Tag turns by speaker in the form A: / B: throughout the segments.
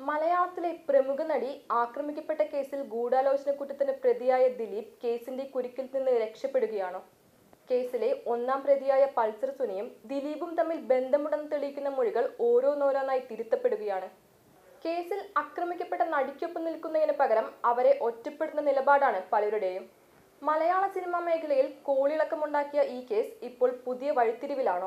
A: മലയാളത്തിലെ പ്രമുഖ നടി ആക്രമിക്കപ്പെട്ട കേസിൽ ഗൂഢാലോചന കുറ്റത്തിന് പ്രതിയായ ദിലീപ് കേസിന്റെ കുരുക്കിൽ നിന്ന് രക്ഷപ്പെടുകയാണോ കേസിലെ ഒന്നാം പ്രതിയായ പൾസർ സുനിയും ദിലീപും തമ്മിൽ ബന്ധമുണ്ടെന്ന് തെളിയിക്കുന്ന മൊഴികൾ ഓരോന്നോരോന്നായി തിരുത്തപ്പെടുകയാണ് കേസിൽ ആക്രമിക്കപ്പെട്ട നടിക്കൊപ്പം നിൽക്കുന്നതിന് പകരം അവരെ ഒറ്റപ്പെടുത്തുന്ന നിലപാടാണ് പലരുടെയും മലയാള സിനിമാ മേഖലയിൽ കോളിളക്കമുണ്ടാക്കിയ ഈ കേസ് ഇപ്പോൾ പുതിയ വഴിത്തിരിവിലാണോ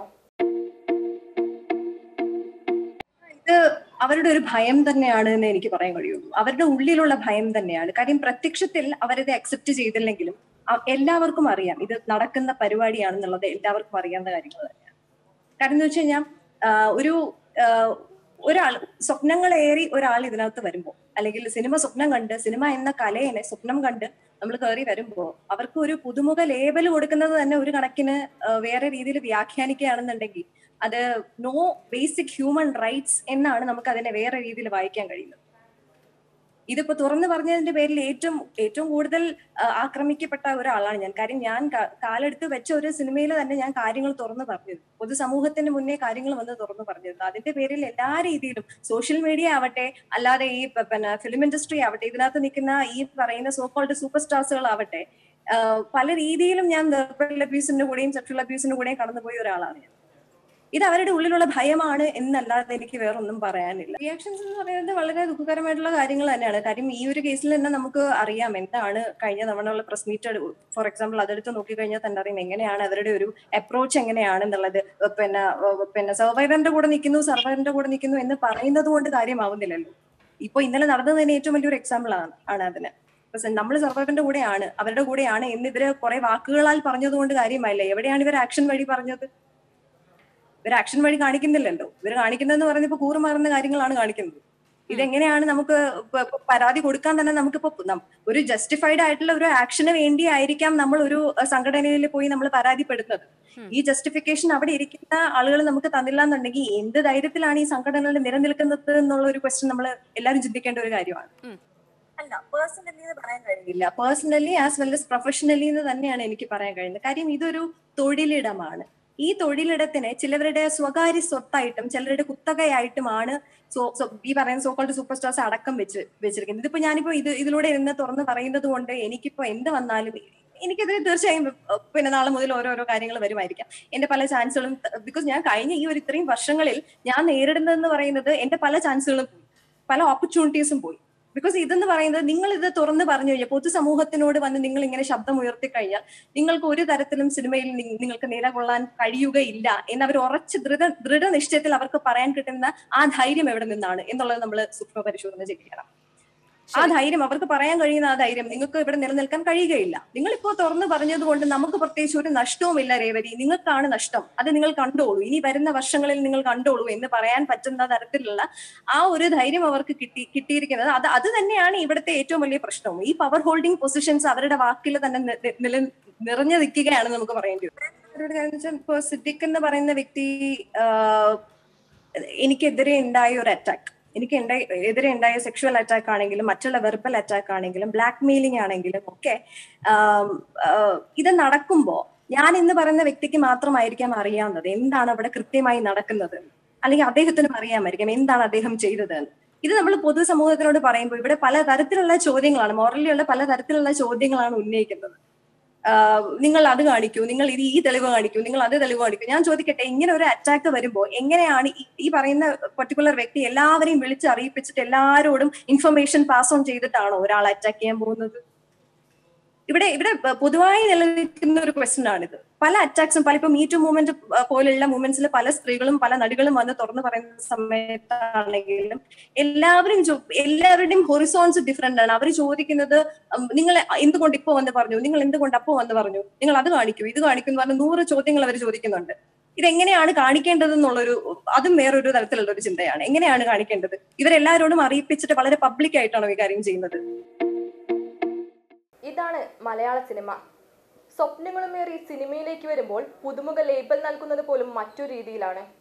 B: ഇത് അവരുടെ ഒരു ഭയം തന്നെയാണ് എന്ന് എനിക്ക് പറയാൻ കഴിയുള്ളൂ അവരുടെ ഉള്ളിലുള്ള ഭയം തന്നെയാണ് കാര്യം പ്രത്യക്ഷത്തിൽ അവരത് അക്സെപ്റ്റ് ചെയ്തില്ലെങ്കിലും അ- എല്ലാവർക്കും അറിയാം ഇത് നടക്കുന്ന പരിപാടിയാണെന്നുള്ളത് എല്ലാവർക്കും അറിയാവുന്ന കാര്യങ്ങൾ തന്നെയാണ് കാരണം എന്ന് വെച്ച് കഴിഞ്ഞാൽ ഒരു ആ, ഒരാൾ സ്വപ്നങ്ങളേറി ഒരാൾ ഇതിനകത്ത് വരുമ്പോൾ അല്ലെങ്കിൽ സിനിമ സ്വപ്നം കണ്ട് സിനിമ എന്ന കലയെ സ്വപ്നം കണ്ട് നമ്മൾ കയറി വരുമ്പോൾ അവർക്ക് ഒരു പുതുമുഖ ലേബൽ കൊടുക്കുന്നത് തന്നെ ഒരു കണക്കിന് ആ, വേറെ രീതിയിൽ വ്യാഖ്യാനിക്കുകയാണെന്നുണ്ടെങ്കിൽ അത് നോ ബേസിക് ഹ്യൂമൻ റൈറ്റ്സ് എന്നാണ് നമുക്ക് അതിനെ വേറെ രീതിയിൽ വായിക്കാൻ കഴിയുന്നത് ഇതിപ്പോ തുറന്നു പറഞ്ഞതിന്റെ പേരിൽ ഏറ്റവും ഏറ്റവും കൂടുതൽ ആ, ആക്രമിക്കപ്പെട്ട ഒരാളാണ് ഞാൻ കാര്യം ഞാൻ ക- കാലെടുത്ത് വെച്ച ഒരു സിനിമയിൽ തന്നെ ഞാൻ കാര്യങ്ങൾ തുറന്നു പറഞ്ഞത് പൊതുസമൂഹത്തിന് മുന്നേ കാര്യങ്ങൾ വന്ന് തുറന്നു പറഞ്ഞത് അതിന്റെ പേരിൽ എല്ലാ രീതിയിലും സോഷ്യൽ മീഡിയ ആവട്ടെ അല്ലാതെ ഈ പ- പിന്നെ ഫിലിം ഇൻഡസ്ട്രി ആവട്ടെ ഇതിനകത്ത് നിൽക്കുന്ന ഈ പറയുന്ന സോ കോൾഡ് സൂപ്പർ സ്റ്റാർസുകൾ ആവട്ടെ ആ, പല രീതിയിലും ഞാൻ വെർബൽ അബ്യൂസിന്റെ കൂടെയും സെക്ഷൽ അബ്യൂസിന്റെ കൂടെയും കടന്നുപോയ ഒരാളാണ് ഞാൻ ഇത് അവരുടെ ഉള്ളിലുള്ള ഭയമാണ് എന്നല്ലാതെ എനിക്ക് വേറൊന്നും പറയാനില്ല റിയാക്ഷൻസ് എന്ന് പറയുന്നത് വളരെ ദുഃഖകരമായിട്ടുള്ള കാര്യങ്ങൾ തന്നെയാണ് കാര്യം ഈ ഒരു കേസിൽ തന്നെ നമുക്ക് അറിയാം എന്താണ് കഴിഞ്ഞ തവണയുള്ള പ്രസ് മീറ്റ് ഫോർ എക്സാമ്പിൾ അതെടുത്ത് നോക്കിക്കഴിഞ്ഞാൽ തന്നെ അറിയാം എങ്ങനെയാണ് അവരുടെ ഒരു അപ്രോച്ച് എങ്ങനെയാണെന്നുള്ളത് പിന്നെ ഏഹ് പിന്നെ സർവൈവറിന്റെ കൂടെ നിൽക്കുന്നു സർവൈവറിന്റെ കൂടെ നിൽക്കുന്നു എന്ന് പറയുന്നത് കൊണ്ട് കാര്യമാവുന്നില്ലല്ലോ ഇപ്പൊ ഇന്നലെ നടന്നത് തന്നെ ഏറ്റവും വലിയൊരു എക്സാമ്പിൾ ആണ് ആണ് അതിന് നമ്മൾ സർവൈവറിന്റെ കൂടെയാണ് അവരുടെ കൂടെയാണ് എന്ന് ഇവര് കുറെ വാക്കുകളാൽ പറഞ്ഞത് കൊണ്ട് കാര്യമായില്ല എവിടെയാണ് ഇവർ ആക്ഷൻ വഴി പറഞ്ഞത് ഇവർ ആക്ഷൻ വഴി കാണിക്കുന്നില്ലല്ലോ ഇവർ കാണിക്കുന്നതെന്ന് പറയുന്നത് ഇപ്പൊ കൂറുമാറുന്ന കാര്യങ്ങളാണ് കാണിക്കുന്നത് ഇതെങ്ങനെയാണ് നമുക്ക് ഇപ്പൊ- ഇപ്പൊ പരാതി കൊടുക്കാൻ തന്നെ നമുക്കിപ്പോ നം- ഒരു ജസ്റ്റിഫൈഡ് ആയിട്ടുള്ള ഒരു ആക്ഷന് വേണ്ടിയായിരിക്കാം നമ്മൾ ഒരു അഹ്, സംഘടനയിൽ പോയി നമ്മൾ പരാതിപ്പെടുന്നത് ഈ ജസ്റ്റിഫിക്കേഷൻ അവിടെ ഇരിക്കുന്ന ആളുകൾ നമുക്ക് തന്നില്ല എന്നുണ്ടെങ്കിൽ എന്ത് ധൈര്യത്തിലാണ് ഈ സംഘടനകൾ നിലനിൽക്കുന്നത് എന്നുള്ള ഒരു ക്വസ്റ്റ്യൻ നമ്മൾ എല്ലാവരും ചിന്തിക്കേണ്ട ഒരു കാര്യമാണ് അല്ല പേഴ്സണലി എന്ന് പറയാൻ കഴിയില്ല personally as well as professionally എന്ന് തന്നെയാണ് എനിക്ക് പറയാൻ കഴിയുന്നത് കാര്യം ഇതൊരു തൊഴിലിടമാണ് ഈ തൊഴിലിടത്തിനെ ചിലവരുടെ സ്വകാര്യ സ്വത്തായിട്ടും ചിലരുടെ കുത്തകയായിട്ടുമാണ് സോ- സോ- ഈ പറയുന്ന സോക്കോൾഡ് സൂപ്പർ സ്റ്റാർസ് അടക്കം വെച്ച് വെച്ചിരിക്കുന്നത് ഇതിപ്പോ ഞാനിപ്പോ ഇത് ഇതിലൂടെ ഇരുന്ന് തുറന്ന് പറയുന്നത് കൊണ്ട് എനിക്കിപ്പോ എന്ത് വന്നാലും എനിക്കെതിരെ തീർച്ചയായും ഏഹ്, പിന്നെ നാളെ മുതൽ ഓരോരോ കാര്യങ്ങൾ വരുമായിരിക്കാം എന്റെ പല ചാൻസുകളും ബിക്കോസ് ഞാൻ കഴിഞ്ഞ ഈ ഒരു ഇത്രയും വർഷങ്ങളിൽ ഞാൻ നേരിടുന്നതെന്ന് പറയുന്നത് എന്റെ പല ചാൻസുകളും പോയി പല ഓപ്പർച്യൂണിറ്റീസും പോയി ബിക്കോസ് ഇതെന്ന് പറയുന്നത് നിങ്ങൾ ഇത് തുറന്ന് പറഞ്ഞു കഴിഞ്ഞാൽ പൊതുസമൂഹത്തിനോട് വന്ന് നിങ്ങൾ ഇങ്ങനെ ശബ്ദം ഉയർത്തി കഴിഞ്ഞാൽ നിങ്ങൾക്ക് ഒരു തരത്തിലും സിനിമയിൽ നി- നിങ്ങൾക്ക് നിലകൊള്ളാൻ കഴിയുകയില്ല എന്ന് അവർ ഉറച്ച് ദൃഢ ദൃഢനിശ്ചയത്തിൽ അവർക്ക് പറയാൻ കിട്ടുന്ന ആ ധൈര്യം എവിടെ നിന്നാണ് എന്നുള്ളത് നമ്മൾ സൂക്ഷ്മ പരിശോധന ചെയ്യണം ആ ധൈര്യം അവർക്ക് പറയാൻ കഴിയുന്ന ആ ധൈര്യം നിങ്ങൾക്ക് ഇവിടെ നിലനിൽക്കാൻ കഴിയുകയില്ല നിങ്ങൾ ഇപ്പോൾ തുറന്നു പറഞ്ഞത് കൊണ്ട് നമുക്ക് പ്രത്യേകിച്ച് ഒരു നഷ്ടവുമില്ല രേവതി നിങ്ങൾക്കാണ് നഷ്ടം അത് നിങ്ങൾ കണ്ടോളൂ ഇനി വരുന്ന വർഷങ്ങളിൽ നിങ്ങൾ കണ്ടോളൂ എന്ന് പറയാൻ പറ്റുന്ന തരത്തിലുള്ള ആ ഒരു ധൈര്യം അവർക്ക് കിട്ടി കിട്ടിയിരിക്കുന്നത് അത് അത് തന്നെയാണ് ഇവിടുത്തെ ഏറ്റവും വലിയ പ്രശ്നവും ഈ പവർ ഹോൾഡിംഗ് പൊസിഷൻസ് അവരുടെ വാക്കിൽ തന്നെ നി- നി- നില നിറഞ്ഞു നിൽക്കുകയാണ് നമുക്ക് പറയേണ്ടി വരും ഒരു കാര്യം എന്ന് വെച്ചാൽ ഇപ്പൊ സിദ്ദിഖ് എന്ന് പറയുന്ന വ്യക്തി ആഹ്, എനിക്കെതിരെ ഉണ്ടായ ഒരു അറ്റാക്ക് എനിക്ക് ഉണ്ടായി എതിരെ ഉണ്ടായ സെക്ഷുവൽ അറ്റാക്ക് ആണെങ്കിലും മറ്റുള്ള വെർബൽ അറ്റാക്ക് ആണെങ്കിലും ബ്ലാക്ക് മെയിലിംഗ് ആണെങ്കിലും ഒക്കെ ആം, ആഹ്, ഇത് നടക്കുമ്പോൾ ഞാൻ എന്ന് പറയുന്ന വ്യക്തിക്ക് മാത്രമായിരിക്കാം അറിയാവുന്നത് എന്താണ് അവിടെ കൃത്യമായി നടക്കുന്നത് അല്ലെങ്കിൽ അദ്ദേഹത്തിനും അറിയാമായിരിക്കാം എന്താണ് അദ്ദേഹം ചെയ്തത് എന്ന് ഇത് നമ്മൾ പൊതുസമൂഹത്തിനോട് പറയുമ്പോൾ ഇവിടെ പല തരത്തിലുള്ള ചോദ്യങ്ങളാണ് മോറലി ഉള്ള പല തരത്തിലുള്ള ചോദ്യങ്ങളാണ് ഉന്നയിക്കുന്നത് ആഹ് നിങ്ങൾ അത് കാണിക്കൂ നിങ്ങൾ ഇത് ഈ തെളിവ് കാണിക്കൂ നിങ്ങൾ അത് തെളിവ് കാണിക്കൂ ഞാൻ ചോദിക്കട്ടെ ഇങ്ങനെ ഒരു അറ്റാക്ക് വരുമ്പോൾ എങ്ങനെയാണ് ഈ- ഈ പറയുന്ന പർട്ടിക്കുലർ വ്യക്തി എല്ലാവരെയും വിളിച്ച് അറിയിപ്പിച്ചിട്ട് എല്ലാവരോടും ഇൻഫർമേഷൻ പാസ് ഓൺ ചെയ്തിട്ടാണോ ഒരാൾ അറ്റാക്ക് ചെയ്യാൻ പോകുന്നത് ഇവിടെ ഇവിടെ പ- പൊതുവായി നിലനിൽക്കുന്ന ഒരു ക്വസ്റ്റൻ ആണിത് പല അറ്റാക്സും പല ഇപ്പൊ മീറ്റു മൂവ്മെന്റ് പോലുള്ള മൂവ്മെന്റ്സിൽ പല സ്ത്രീകളും പല നടികളും വന്ന് തുറന്നു പറയുന്ന സമയത്താണെങ്കിലും എല്ലാവരും ചോ- എല്ലാവരുടെയും ഹൊറിസോൺസ് ഡിഫറെന്റ് ആണ് അവർ ചോദിക്കുന്നത് ഉം, നിങ്ങൾ എന്തുകൊണ്ട് ഇപ്പൊ വന്ന് പറഞ്ഞു നിങ്ങൾ എന്തുകൊണ്ട് അപ്പോ വന്ന് പറഞ്ഞു നിങ്ങൾ അത് കാണിക്കൂ ഇത് കാണിക്കൂ എന്ന് പറഞ്ഞ നൂറ് ചോദ്യങ്ങൾ അവർ ചോദിക്കുന്നുണ്ട് ഇതെങ്ങനെയാണ് കാണിക്കേണ്ടത് എന്നുള്ളൊരു അതും വേറൊരു തരത്തിലുള്ള ഒരു ചിന്തയാണ് എങ്ങനെയാണ് കാണിക്കേണ്ടത് ഇവരെല്ലാവരോടും അറിയിപ്പിച്ചിട്ട് വളരെ പബ്ലിക് ആയിട്ടാണോ ഈ കാര്യം ചെയ്യുന്നത്
A: ഇതാണ് മലയാള സിനിമ സ്വപ്നങ്ങളുമേറി സിനിമയിലേക്ക് വരുമ്പോൾ പുതുമുഖ ലേബൽ നൽകുന്നത് പോലും മറ്റൊരു രീതിയിലാണ്